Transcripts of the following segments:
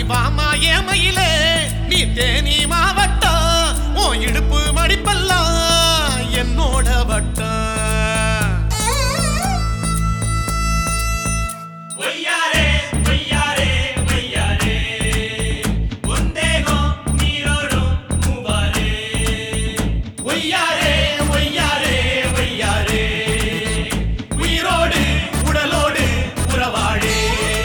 வாமா ஏமையிலே நீ தேனி மாவட்டம் உன் இடுப்பு மடிப்பெல்லாம் என்னோட வட்டம் ஒய்யாரே ஒய்யாரே ஒய்யாரே ஒந்தேகம் நீரோடும் மூவாரே ஒய்யாரே ஒய்யாரே ஒய்யாரே உயிரோடு உடலோடு உறவாடே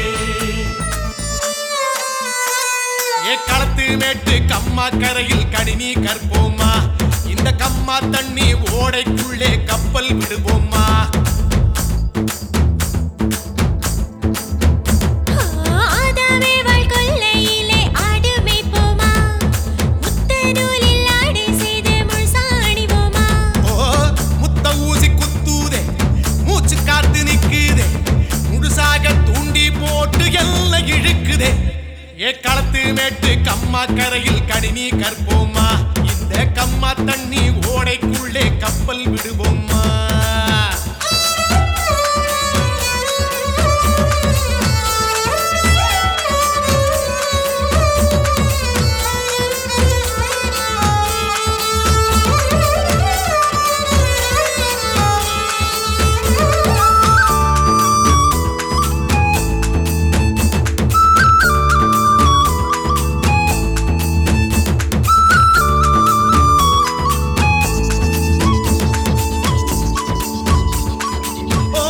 ஏ களத்து மேட்டு கம்மா கரையில் கடினி கற்போமா இந்த கம்மா தண்ணி ஓடைக்குள்ளே கப்பல் விடுவோமா ஆதாமே வாழ் கொல்லையிலே ஆடு மேய்ப்போமா முத்த நூலில் ஆடை செய்து முழுசா அணிவோமா ஓ முத்த ஊசி குத்தூதே மூச்சு காத்து நிக்குதே முழுசாக தூண்டி போட்டு எல்லாம் இழுக்குதே ஏ களத்து மேட்டு கம்மா கரையில் கடினி கற்போமா இந்த கம்மா தண்ணி ஓடைக்குள்ளே கப்பல் விடுவோமா ஓ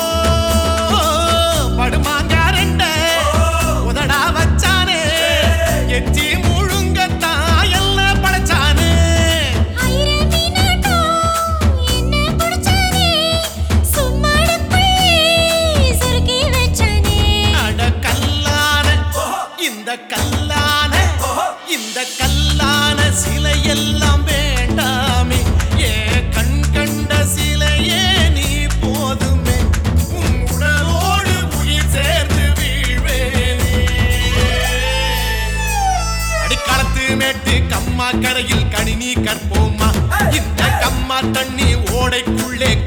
படுமாங்காரண்ட உதடா வச்சானே எச்சி முழுங்கத்தான் எல்லாம் படைச்சானே ஆயிரம் மீனாட்டம் என்ன புடிச்சானே சும்மாடப்பள்ளி சுருக்கி வச்சானே அட கல்லான இந்த கல்லான இந்த கல்லான சிலையெல்லாம் வேண்டாமே ஏ கண் கண்ட சிலையே நீ போதுமே உன் உடலோடு உயிர் சேர்ந்து வீழ்வேனே அடிக்காலத்து மேட்டு கம்மா கரையில் கணினி கற்போமா இந்த கம்மா தண்ணி ஓடைக்குள்ளே